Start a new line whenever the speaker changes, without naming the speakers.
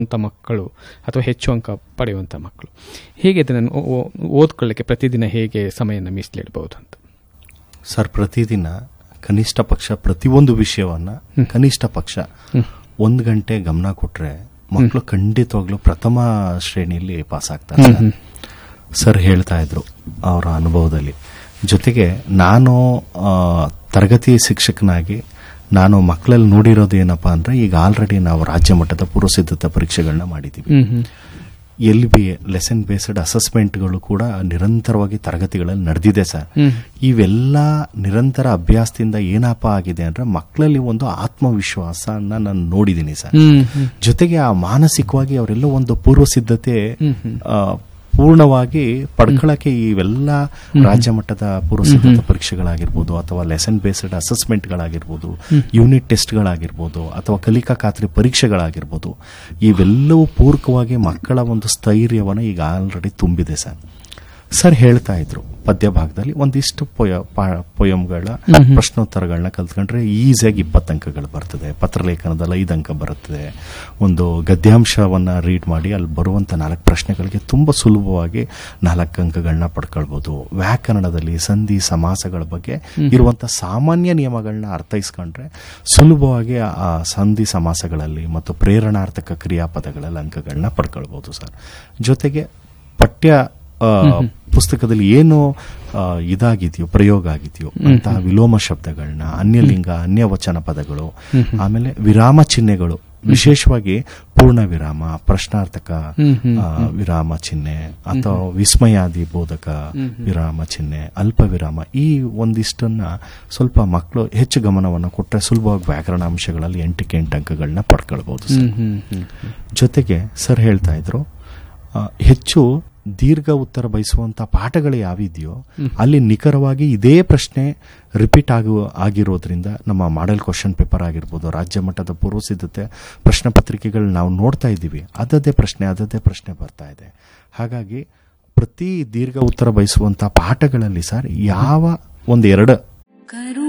ಅಂತ ಮಕ್ಕಳು ಅಥವಾ ಹೆಚ್ಚು ಅಂಕ ಪಡೆಯುವಂಥ ಮಕ್ಕಳು ಹೇಗೆ ಇದನ್ನು ಓ- ಓ- ಓದ್ಕೊಳ್ಳಿಕ್ಕೆ ಪ್ರತಿದಿನ ಹೇಗೆ ಸಮಯನ ಮೀಸಲಿಡಬಹುದು ಅಂತ
ಸರ್ ಪ್ರತಿದಿನ ಕನಿಷ್ಠ ಪಕ್ಷ ಪ್ರತಿಯೊಂದು ವಿಷಯವನ್ನ ಕನಿಷ್ಠ ಪಕ್ಷ ಒಂದು ಗಂಟೆ ಗಮನ ಕೊಟ್ರೆ ಮಕ್ಕಳು ಖಂಡಿತವಾಗ್ಲೂ ಪ್ರಥಮ ಶ್ರೇಣಿಯಲ್ಲಿ ಪಾಸ್ ಆಗ್ತಾರೆ ಸರ್. ಸರ್ ಹೇಳ್ತಾ ಇದ್ರು ಅವರ ಅನುಭವದಲ್ಲಿ ಜೊತೆಗೆ ನಾನು ಆ, ತರಗತಿ ಶಿಕ್ಷಕನಾಗಿ ನಾನು ಮಕ್ಕಳಲ್ಲಿ ನೋಡಿರೋದು ಏನಪ್ಪಾ ಅಂದ್ರೆ ಈಗ ಆಲ್ರೆಡಿ ನಾವು ರಾಜ್ಯ ಮಟ್ಟದ ಪೂರ್ವಸಿದ್ಧತಾ ಪರೀಕ್ಷೆಗಳನ್ನ ಮಾಡಿದ್ದೀವಿ
ಹ್ಮ್ ಹ್ಮ್
ಎಲ್ ಬಿ ಲೆಸನ್ ಬೇಸ್ಡ್ ಅಸೆಸ್ಮೆಂಟ್ಗಳು ಕೂಡ ನಿರಂತರವಾಗಿ ತರಗತಿಗಳಲ್ಲಿ ನಡೆದಿದೆ ಸರ್
ಹ್ಮ್.
ಇವೆಲ್ಲ ನಿರಂತರ ಅಭ್ಯಾಸದಿಂದ ಏನಪ್ಪ ಆಗಿದೆ ಅಂದ್ರೆ ಮಕ್ಕಳಲ್ಲಿ ಒಂದು ಆತ್ಮವಿಶ್ವಾಸನ ನಾನು ನೋಡಿದ್ದೀನಿ ಸರ್
ಹ್ಮ್ ಹ್ಮ್
ಜೊತೆಗೆ ಆ ಮಾನಸಿಕವಾಗಿ ಅವರೆಲ್ಲ ಒಂದು ಪೂರ್ವ ಸಿದ್ಧತೆ
ಹ್ಮ್ ಹ್ಮ್.
ಆ, ಪೂರ್ಣವಾಗಿ ಪಡ್ಕೊಳ್ಳಕ್ಕೆ ಇವೆಲ್ಲ ರಾಜ್ಯ ಮಟ್ಟದ ಪೂರ್ವ ಸಿದ್ಧತಾ ಪರೀಕ್ಷೆಗಳಾಗಿರ್ಬೋದು ಅಥವಾ ಲೆಸನ್ ಬೇಸ್ಡ್ ಅಸೆಸ್ಮೆಂಟ್ಗಳಾಗಿರ್ಬೋದು ಯೂನಿಟ್ ಟೆಸ್ಟ್ಗಳಾಗಿರ್ಬೋದು ಅಥವಾ ಕಲಿಕಾ ಖಾತ್ರಿ ಪರೀಕ್ಷೆಗಳಾಗಿರ್ಬೋದು ಇವೆಲ್ಲವೂ ಪೂರಕವಾಗಿ ಮಕ್ಕಳ ಒಂದು ಸ್ಥೈರ್ಯವನ್ನು ಈಗ ಆಲ್ರೆಡಿ ತುಂಬಿದೆ ಸರ್ ಸರ್ ಹೇಳ್ತಾ ಇದ್ರು ಪದ್ಯ ಭಾಗದಲ್ಲಿ ಒಂದಿಷ್ಟು ಪೊಯ ಪೊಯಮ್ಗಳ ಪ್ರಶ್ನೋತ್ತರಗಳನ್ನ ಕಲ್ತ್ಕೊಂಡ್ರೆ ಈಸಿಯಾಗಿ ಇಪ್ಪತ್ತು ಅಂಕಗಳು ಬರ್ತದೆ ಪತ್ರಲೇಖನದಲ್ಲಿ ಐದು ಅಂಕ ಬರುತ್ತದೆ ಒಂದು ಗದ್ಯಾಂಶವನ್ನ ರೀಡ್ ಮಾಡಿ ಅಲ್ಲಿ ಬರುವಂತ ನಾಲ್ಕು ಪ್ರಶ್ನೆಗಳಿಗೆ ತುಂಬಾ ಸುಲಭವಾಗಿ ನಾಲ್ಕು ಅಂಕಗಳನ್ನ ಪಡ್ಕೊಳ್ಬಹುದು ವ್ಯಾಕರಣದಲ್ಲಿ ಸಂಧಿ ಸಮಾಸಗಳ ಬಗ್ಗೆ ಇರುವಂತ ಸಾಮಾನ್ಯ ನಿಯಮಗಳನ್ನ ಅರ್ಥೈಸ್ಕೊಂಡ್ರೆ ಸುಲಭವಾಗಿ ಆ ಸಂಧಿ ಸಮಾಸಗಳಲ್ಲಿ ಮತ್ತು ಪ್ರೇರಣಾರ್ಥಕ ಕ್ರಿಯಾಪದಗಳಲ್ಲಿ ಅಂಕಗಳನ್ನ ಪಡ್ಕೊಳ್ಬಹುದು ಸರ್ ಜೊತೆಗೆ ಪಠ್ಯ ಆ, ಪುಸ್ತಕದಲ್ಲಿ ಏನು ಆ, ಇದಾಗಿದೆಯೋ ಪ್ರಯೋಗ ಆಗಿದೆಯೋ ಅಂತಹ ವಿಲೋಮ ಶಬ್ದಗಳನ್ನ ಅನ್ಯಲಿಂಗ ಅನ್ಯವಚನ ಪದಗಳು ಆಮೇಲೆ ವಿರಾಮ ಚಿಹ್ನೆಗಳು ವಿಶೇಷವಾಗಿ ಪೂರ್ಣ ವಿರಾಮ ಪ್ರಶ್ನಾರ್ಥಕ ಆ, ವಿರಾಮ ಚಿಹ್ನೆ ಅಥವಾ ವಿಸ್ಮಯಾದಿ ಬೋಧಕ ವಿರಾಮ ಚಿಹ್ನೆ ಅಲ್ಪ ವಿರಾಮ ಈ ಒಂದಿಷ್ಟನ್ನ ಸ್ವಲ್ಪ ಮಕ್ಕಳು ಹೆಚ್ಚು ಗಮನವನ್ನು ಕೊಟ್ಟರೆ ಸುಲಭವಾಗಿ ವ್ಯಾಕರಣ ಅಂಶಗಳಲ್ಲಿ ಎಂಟಕ್ಕೆ ಎಂಟು ಅಂಕಗಳನ್ನ ಪಡ್ಕೊಳ್ಬಹುದು ಸರ್
ಹ್ಮ್ ಹ್ಮ್ ಹ್ಮ್
ಜೊತೆಗೆ ಸರ್ ಹೇಳ್ತಾ ಇದ್ರು ಆ, ಹೆಚ್ಚು ದೀರ್ಘ ಉತ್ತರ ಬಯಸುವಂತ ಪಾಠಗಳು ಯಾವಿದೆಯೋ ಅಲ್ಲಿ ನಿಖರವಾಗಿ ಇದೇ ಪ್ರಶ್ನೆ ರಿಪೀಟ್ ಆಗುವ ಆಗಿರೋದ್ರಿಂದ ನಮ್ಮ ಮಾಡೆಲ್ ಕ್ವಶನ್ ಪೇಪರ್ ಆಗಿರ್ಬೋದು ರಾಜ್ಯ ಮಟ್ಟದ ಪೂರ್ವ ಸಿದ್ಧತೆ ಪ್ರಶ್ನೆ ಪತ್ರಿಕೆಗಳು ನಾವು ನೋಡ್ತಾ ಇದ್ದೀವಿ ಅದದೇ ಪ್ರಶ್ನೆ ಅದದೇ ಪ್ರಶ್ನೆ ಬರ್ತಾ ಇದೆ ಹಾಗಾಗಿ ಪ್ರತಿ ದೀರ್ಘ ಉತ್ತರ ಬಯಸುವಂತ ಪಾಠಗಳಲ್ಲಿ ಸರ್ ಯಾವ ಒಂದೆರಡು
ಕರು